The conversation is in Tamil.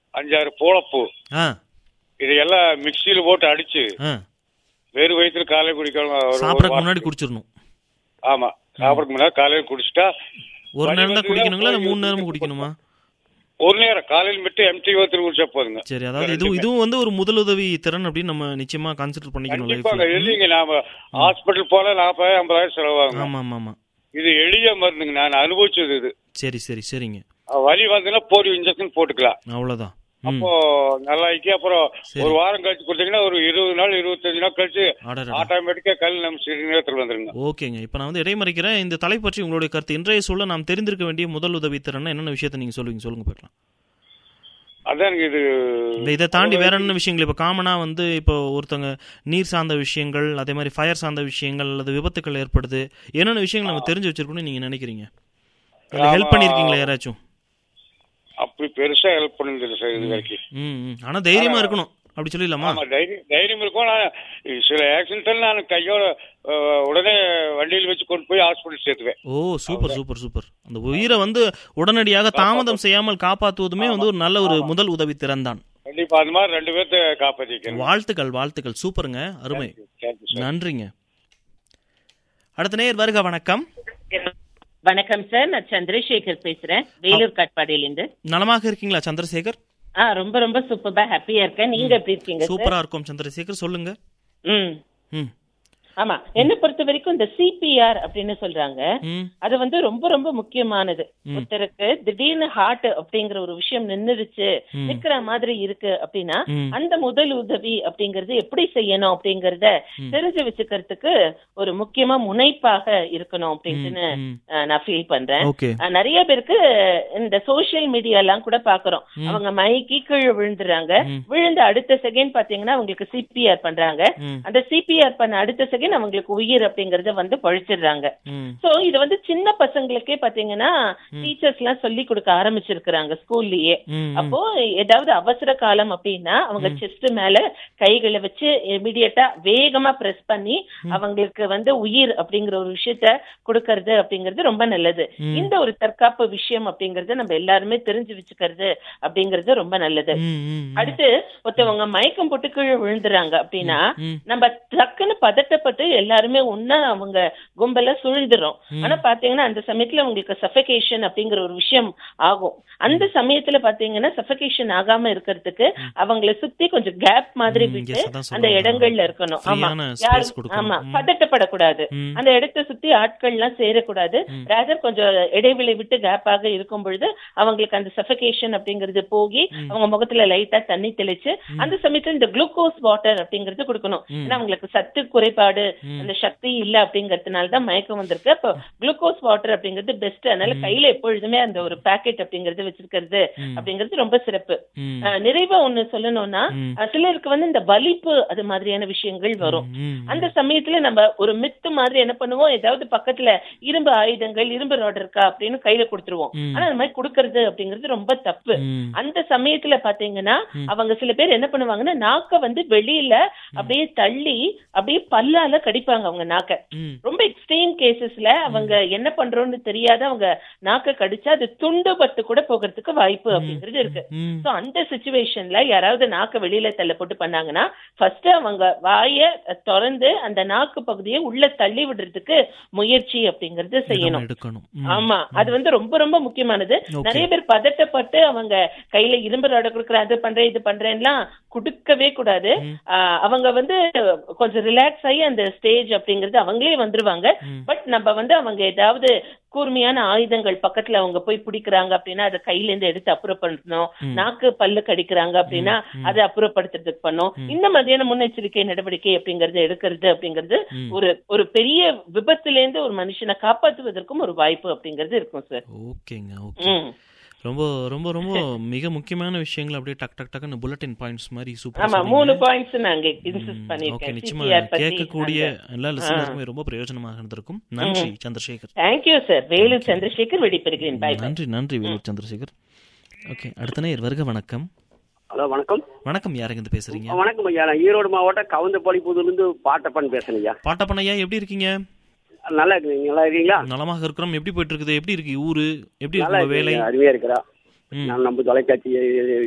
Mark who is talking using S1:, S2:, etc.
S1: அஞ்சாறு பூளப்பூ
S2: ஆ
S1: இதையெல்லாம் மிக்சியில் போட்டு அடிச்சு
S2: ஆ
S1: வெறும் வயிற்றுல காலையில் குடிக்கணும் ஒரு- ஒரு
S2: சாப்பிட்றதுக்கு
S1: வாரம்.
S2: முன்னாடி குடிச்சிடணும்
S1: ஆமா சாப்பிடறதுக்கு முன்னாடி காலையில் குடிச்சிட்டா
S2: ஒரு
S1: வலி
S2: நேரம் தான்
S1: வந்ததுன்னா
S2: குடிக்கணுங்களா இல்லை
S1: போய்
S2: மூணு நேரமும்
S1: யூஸ்
S2: குடிக்கணுமா
S1: ஒரு நேரம் காலையில் மட்டும் எம்டி வயிற்றுல குடிச்சா போதுங்க
S2: சரி அதாவது இதுவும் இதுவும் வந்து ஒரு முதலுதவி திறன் அப்படின்னு நம்ம நிச்சயமா கான்சிடர் பண்ணிக்கணும்
S1: கண்டிப்பாங்க
S2: லைஃப்ல
S1: இல்லைங்க நாம ஹாஸ்பிட்டல் போல நாற்பதாயிரம் ஐம்பதாயிரம் செலவாகும்
S2: ஆமா ஆமா ஆமா
S1: இது எளிய மருந்துங்க நான் அனுபவிச்சது இது
S2: சரி சரி சரிங்க
S1: வலி வந்ததுன்னா போலியோ இன்ஜெக்ஷன் போட்டுக்கலாம்
S2: அவ்வளவுதான் ம்
S1: அப்போ நல்லா ஆக்கி அப்புறம்
S2: சரி.
S1: ஒரு வாரம் கழிச்சு கொடுத்தீங்கன்னா ஒரு இருபது நாள் இருபத்தஞ்சு நாள் கழிச்சு
S2: அடடா
S1: ஆட்டோமேட்டிக்கா கல் நம்ம சிறுநீரத்தில் வந்துருங்க
S2: ஓகேங்க இப்போ நான் வந்து இடைமறிக்கிறேன் இந்த தலை பற்றி உங்களுடைய கருத்து இன்றைய சூழல் நாம் தெரிந்திருக்க வேண்டிய முதல் உதவி திறன் என்னென்ன விஷயத்தை நீங்க சொல்லுவீங்க சொல்லுங்க பார்க்கலாம்
S1: அதான் இது
S2: இல்லை இதை தாண்டி வேற என்ன விஷயங்கள் இப்போ காமனாக வந்து இப்போ ஒருத்தவங்க நீர் சார்ந்த விஷயங்கள் அதே மாதிரி ஃபயர் சார்ந்த விஷயங்கள் அல்லது விபத்துக்கள் ஏற்படுது என்னென்ன விஷயங்கள் நம்ம தெரிஞ்சு வச்சிருக்கணும்னு நீங்கள் நினைக்கிறீங்க இல்லை ஹெல்ப் பண்ணியிருக்கீங்களா யாராச்சும்
S1: அப்படி பெருசா ஹெல்ப் பண்ணது சார் இது வரைக்கும்
S2: ம் ம் ஆனால் தைரியமாக இருக்கணும் அப்படி சொல்லிடலாமா
S1: ஆமா தைரியம் தைரியம் இருக்கும் நான் சில ஆக்சிடென்ட்ல நான் கையோட அஹ், உடனே வண்டியில் வச்சு கொண்டு போய் ஹாஸ்பிட்டல் சேர்த்துவேன்
S2: ஓ சூப்பர் சூப்பர் சூப்பர் அந்த உயிரை வந்து உடனடியாக தாமதம் செய்யாமல் காப்பாற்றுவதுமே வந்து ஒரு நல்ல ஒரு முதல் உதவி திறன் தான்
S1: கண்டிப்பா அந்த மாதிரி ரெண்டு பேர்த்த காப்பாத்திக்கணும்
S2: வாழ்த்துக்கள் வாழ்த்துக்கள் சூப்பருங்க அருமை
S1: தேங்க்யூ சார்
S2: நன்றிங்க அடுத்த நேர் வருக வணக்கம்
S3: வணக்கம் சார் நான் சந்திரசேகர் பேசுறேன் வேலூர் காட்பாடியிலிருந்து
S2: நலமாக இருக்கீங்களா சந்திரசேகர்
S3: ஆ ரொம்ப ரொம்ப சூப்பரா ஹாப்பியா இருக்கேன் நீங்க எப்படி இருக்கீங்க சார்
S2: சூப்பரா இருக்கும் சந்திரசேகர் சொல்லுங்க
S3: ம்
S2: ம்
S3: ஆமா என்ன பொறுத்த வரைக்கும் இந்த சிபிஆர் அப்படின்னு சொல்றாங்க
S2: ம்
S3: அது வந்து ரொம்ப ரொம்ப முக்கியமானது ஒருத்தருக்கு திடீர்னு ஹார்ட் அப்படிங்கிற ஒரு விஷயம் நின்னுடுச்சு
S2: ம்.
S3: நிக்கிற மாதிரி இருக்கு அப்படின்னா
S2: ம்.
S3: அந்த முதல் உதவி அப்படிங்கறது எப்படி செய்யணும் அப்படிங்கறத தெரிஞ்சு வச்சுக்கிறதுக்கு ஒரு முக்கியமா முனைப்பாக இருக்கணும் அப்படின்னு
S2: ம்.
S3: அஹ், நான் ஃபீல் பண்றேன்
S2: ஓகே
S3: அஹ், நிறைய பேருக்கு இந்த சோஷியல் மீடியா எல்லாம் கூட பாக்குறோம் அவங்க மைக்கி கீழே விழுந்துறாங்க விழுந்த அடுத்த செகண்ட் பாத்தீங்கன்னா அவங்களுக்கு சிபிஆர் பண்றாங்க
S2: ம்.
S3: அந்த சிபிஆர் பண்ண அடுத்த செகண்ட் அவங்களுக்கு உயிர் அப்படிங்கறத வந்து பழிச்சிடுறாங்க
S2: ம்
S3: சோ இது வந்து சின்ன பசங்களுக்கே பாத்தீங்கன்னா டீச்சர்ஸ் எல்லாம் சொல்லி கொடுக்க ஆரம்பிச்சிருக்கிறாங்க ஸ்கூல்லயே
S2: ம்,
S3: அப்போ ஏதாவது அவசர காலம் அப்படின்னா அவங்க செஸ்ட் மேல கைகளை வச்சு இமிடியட்டா வேகமா பிரஸ் பண்ணி அவங்களுக்கு வந்து உயிர் அப்படிங்கிற ஒரு விஷயத்த கொடுக்கறது அப்படிங்கிறது ரொம்ப நல்லது இந்த ஒரு தற்காப்பு விஷயம் அப்படிங்கறது நம்ம எல்லாருமே தெரிஞ்சு வச்சுக்கிறது அப்படிங்கிறது ரொம்ப நல்லது
S2: ம், ம்,
S3: அடுத்து ஒருத்தவங்க மயக்கம் போட்டு கீழே விழுந்துறாங்க அப்படின்னா
S2: ம்.
S3: நம்ம டக்குன்னு பதட்டப்பட்டு எல்லாருமே ஒன்னா அவங்க கும்பல சுழ்ந்துரும் ஆனா பாத்தீங்கன்னா அந்த சமயத்துல உங்களுக்கு சஃபகேஷன் அப்படிங்கிற ஒரு விஷயம் ஆகும் அந்த சமயத்துல பாத்தீங்கன்னா சஃபகேஷன் ஆகாம இருக்கிறதுக்கு அவங்கள சுத்தி கொஞ்சம் கேப் மாதிரி
S2: ம்,
S3: விட்டு
S2: yes, அதான் சொல்ல
S3: அந்த
S2: வந்தேன்.
S3: இடங்கள்ல இருக்கணும் ஆமா
S2: Free-யான
S3: யாரு
S2: space கொடுக்கணும்.
S3: ஆமா
S2: ம்.
S3: பதட்டப்படக்கூடாது
S2: ம்.
S3: அந்த இடத்தை சுத்தி ஆட்கள் எல்லாம் சேரக்கூடாது ரேதர் கொஞ்சம் இடைவெளி விட்டு கேப்பாக இருக்கும் பொழுது அவங்களுக்கு அந்த சஃபகேஷன் அப்படிங்கிறது போகி அவங்க முகத்துல லைட்டா தண்ணி தெளிச்சு அந்த சமயத்துல இந்த குளுக்கோஸ் வாட்டர் அப்படிங்கறது கொடுக்கணும் ஏன்னா அவங்களுக்கு சத்து குறைபாடு அந்த சக்தி இல்ல அப்படிங்கறதுனால தான் மயக்கம் வந்திருக்கு அப்போ குளுக்கோஸ் வாட்டர் அப்படிங்கிறது பெஸ்ட் அதனால கையில எப்பொழுதுமே அந்த ஒரு பாக்கெட் அப்படிங்கறது வச்சிருக்கிறது அப்படிங்கிறது ரொம்ப சிறப்பு
S2: ம்.
S3: அஹ், நிறைவா ஒண்ணு சொல்லணும்னா அஹ், சிலருக்கு வந்து இந்த வலிப்பு அது மாதிரியான விஷயங்கள் வரும்
S2: ம்,
S3: அந்த சமயத்துல நம்ம ஒரு மித்து மாதிரி என்ன பண்ணுவோம் ஏதாவது பக்கத்துல இரும்பு ஆயுதங்கள் இரும்பு ராட் இருக்கா அப்படின்னு கையில கொடுத்துருவோம் ஆனா அந்த மாதிரி கொடுக்கறது அப்படிங்கிறது ரொம்ப தப்பு
S2: ம்.
S3: அந்த சமயத்துல பாத்தீங்கன்னா அவங்க சில பேர் என்ன பண்ணுவாங்கன்னா நாக்க வந்து வெளியில அப்படியே தள்ளி அப்படியே பல்லால கடிப்பாங்க அவங்க நாக்க
S2: ம்.
S3: ரொம்ப எக்ஸ்ட்ரீம் கேசஸ்ல அவங்க என்ன பண்றோம்னு தெரியாத அவங்க நாக்க கடிச்சா அது துண்டு பட்டு கூட போகிறதுக்கு வாய்ப்பு அப்படிங்கிறது இருக்கு
S2: ம்.
S3: சோ அந்த சுச்சுவேஷன்ல யாராவது நாக்க வெளியில தள்ள போட்டு பண்ணாங்கன்னா ஃபர்ஸ்ட் அவங்க வாய திறந்து அந்த நாக்கு பகுதியை உள்ள தள்ளி விடுறதுக்கு முயற்சி அப்படிங்கறது செய்யணும்
S2: எடுக்கணும் ம்.
S3: ஆமா அது வந்து ரொம்ப ரொம்ப முக்கியமானது
S2: Okay.
S3: நிறைய பேர் பதட்டப்பட்டு அவங்க கையில இரும்பு ராட கொடுக்குறேன் அது பண்றேன் இது பண்றேன்லாம் கொடுக்கவே கூடாது ஆஹ் அவங்க வந்து கொஞ்சம் ரிலாக்ஸ் ஆகி அந்த ஸ்டேஜ் அப்படிங்கறது அவங்களே வந்துருவாங்க பட் நம்ம வந்து அவங்க ஏதாவது கூர்மையான ஆயுதங்கள் பக்கத்துல அவங்க போய் பிடிக்கிறாங்க அப்படின்னா அதை கையில இருந்து எடுத்து அப்புறப்படுத்தணும் நாக்கு பல்லு கடிக்கிறாங்க அப்படின்னா அதை அப்புறப்படுத்துறதுக்கு பண்ணும் இந்த மாதிரியான முன்னெச்சரிக்கை நடவடிக்கை அப்படிங்கறது எடுக்கிறது அப்படிங்கிறது ஒரு ஒரு பெரிய விபத்துல இருந்து ஒரு மனுஷனை காப்பாத்துவதற்கும் ஒரு வாய்ப்பு அப்படிங்கிறது இருக்கும் சார்
S2: ஓகேங்க ஓகே
S3: ம்
S2: ரொம்ப ரொம்ப ரொம்ப மிக முக்கியமான விஷயங்கள் அப்படியே டக் டக் டக்குன்னு புல்லட்டின் பாயிண்ட்ஸ் மாதிரி சூப்பர்
S3: ஆமா மூணு பாயிண்ட்ஸ் நாங்க இன்சிஸ்ட்
S2: ஓகே
S3: பண்ணிருக்கேன்
S2: நிச்சயமா
S3: CPR பத்தி
S2: கேட்கக்கூடிய எல்லா லிசனருக்குமே ரொம்ப பிரயோஜனமாக இருந்திருக்கும் நன்றி சந்திரசேகர்
S3: தேங்க்யூ சார் வேலு சந்திரசேகர் வெடிப்பெறுகிறேன் பாய்
S2: நன்றி நன்றி வேலூர் சந்திரசேகர் ஓகே அடுத்த நேர் வருக வணக்கம்
S4: ஹலோ வணக்கம்
S2: வணக்கம் யாருங்க இருந்து பேசுறீங்க
S4: வணக்கம் ஐயா நான் ஈரோடு மாவட்டம் கவுந்தப்பாடிப்புதூர்லேருந்து பாட்டப்பன் பேசுறேன் ஐயா
S2: பாட்டப்பனையா எப்படி இருக்கீங்க
S4: நல்லா இருக்குங்க நல்லா இருக்கீங்களா
S2: நலமாக இருக்கிறோம் எப்படி போயிட்டு இருக்குது எப்படி இருக்கு ஊரு எப்படி
S4: நல்லா
S2: இருக்கு உங்க வேலை
S4: இருக்கு அருமையா இருக்கிறா
S2: ம்.
S4: நான் நம்ம தொலைக்காட்சி